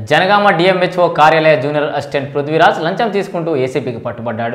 Janagama DMHO కార్యాలయ junior assistant Prithviraj లంచం తీసుకుంటూ ఏసీపీకి పట్టుబడ్డాడు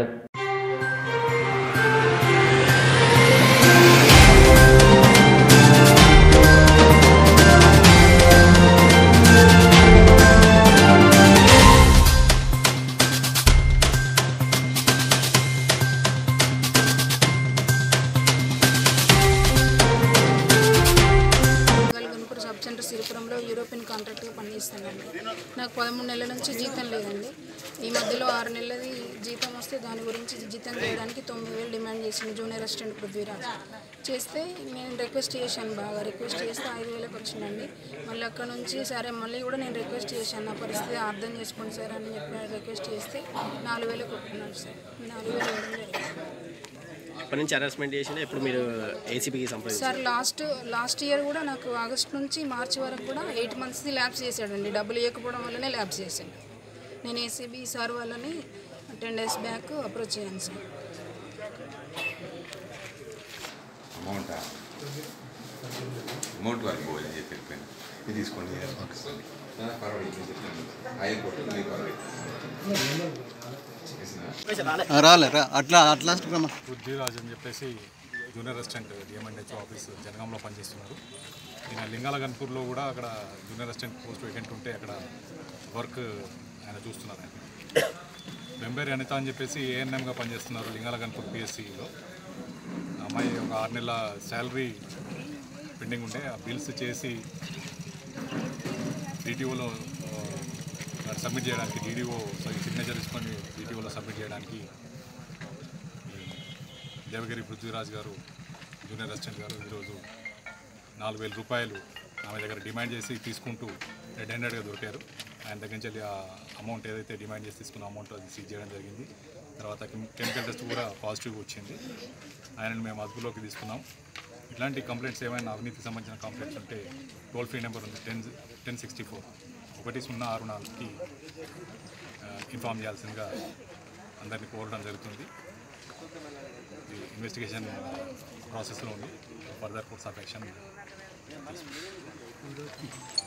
గనుపురు సబ్ సెంటర్ సిరిపురంలో యూరోపియన్ కాంట్రాక్ట్గా పనిచేస్తానండి నాకు పదమూడు నెలల నుంచి జీతం లేదండి ఈ మధ్యలో ఆరు నెలలది జీతం వస్తే దాని గురించి జీతం చేయడానికి తొమ్మిది వేలు డిమాండ్ చేసింది జూనియర్ అసిస్టెంట్ పృథ్వీరాజ్ చేస్తే నేను రిక్వెస్ట్ చేశాను బాగా రిక్వెస్ట్ చేస్తే ఐదు వేలకు వచ్చిందండి మళ్ళీ అక్కడ నుంచి సరే మళ్ళీ కూడా నేను రిక్వెస్ట్ చేశాను నా పరిస్థితి అర్థం చేసుకోండి సార్ అని చెప్పి రిక్వెస్ట్ చేస్తే నాలుగు వేలకు ఒప్పుకున్నాడు సార్ నాలుగు వేలు ఇవ్వడం జరిగింది అప్పటి నుంచి హెరాస్మెంట్ చేసిన ఇప్పుడు మీరు ఏసీపీకి సంప్రదించారు సార్ లాస్ట్ లాస్ట్ ఇయర్ కూడా నాకు ఆగస్ట్ నుంచి మార్చి వరకు కూడా ఎయిట్ మంత్స్ది ల్యాబ్స్ చేశాడండి డబ్బులు ఇవ్వకపోవడం వల్లనే ల్యాబ్స్ చేశాడు నేను ఏసీబీ సార్ వాళ్ళని టెన్ డేస్ బ్యాక్ అప్రోచ్ అయ్యాను సార్ అమౌంటా అమౌంట్ వరకు పోవాలి చెప్పి వెళ్ళిపోయాను ఇది తీసుకోండి ఆ, పర్వాలేదు నేను చెప్తాను ఆయన కొట్టు మీకు పర్వాలేదు చేసినా? రాలే రా అట్లా అట్లా రమ్మా పృథ్వీరాజ్ అని చెప్పేసి జూనియర్ అసిస్టెంట్ డిఎంఎన్హెచ్ ఆఫీస్ జనగాంలో పనిచేస్తున్నారు ఈయన లింగాల గన్పూర్లో కూడా అక్కడ జూనియర్ అసిస్టెంట్ పోస్ట్ వేకెంట్ ఉంటే అక్కడ వర్క్ ఆయన చూస్తున్నారు ఆయన బెంబేరి అనిత అని చెప్పేసి ఏఎన్ఎంగా పనిచేస్తున్నారు లింగాల గన్పూర్ పిఎస్సిలో అమ్మాయి ఒక ఆరు నెలల శాలరీ పెండింగ్ ఉంటే ఆ బిల్స్ చేసి డిటిఓలో సబ్మిట్ చేయడానికి డీడీఓ సిగ్నేచర్ తీసుకొని డిటిఓలో సబ్మిట్ చేయడానికి ఈ దేవగిరి పృథ్వీరాజ్ గారు జూనియర్ అసిస్టెంట్ గారు ఈరోజు నాలుగు వేల రూపాయలు ఆమె దగ్గర డిమాండ్ చేసి తీసుకుంటూ రెడ్ హ్యాండెడ్గా దొరికారు ఆయన దగ్గర నుంచి వెళ్ళి ఆ అమౌంట్ ఏదైతే డిమాండ్ చేసి తీసుకున్న అమౌంట్ అది సీజ్ చేయడం జరిగింది తర్వాత కెమ్- కెమికల్ టెస్ట్ కూడా పాజిటివ్ వచ్చింది ఆయనను మేము అదుపులోకి తీసుకున్నాం ఇలాంటి కంప్లైంట్స్ ఏమైనా అవినీతికి సంబంధించిన కంప్లైంట్స్ ఉంటే టోల్ ఫ్రీ నెంబర్ ఉంది టెన్ టెన్ సిక్స్టీ ఫోర్ ఒకటి సున్నా ఆరు నాలుగుకి ఆ, ఇన్ఫామ్ చేయాల్సిందిగా అందరినీ కోరడం జరుగుతుంది ఇది ఇన్వెస్టిగేషన్ ప్రాసెస్లో ఉంది ఫర్దర్ కోర్స్ ఆఫ్ యాక్షన్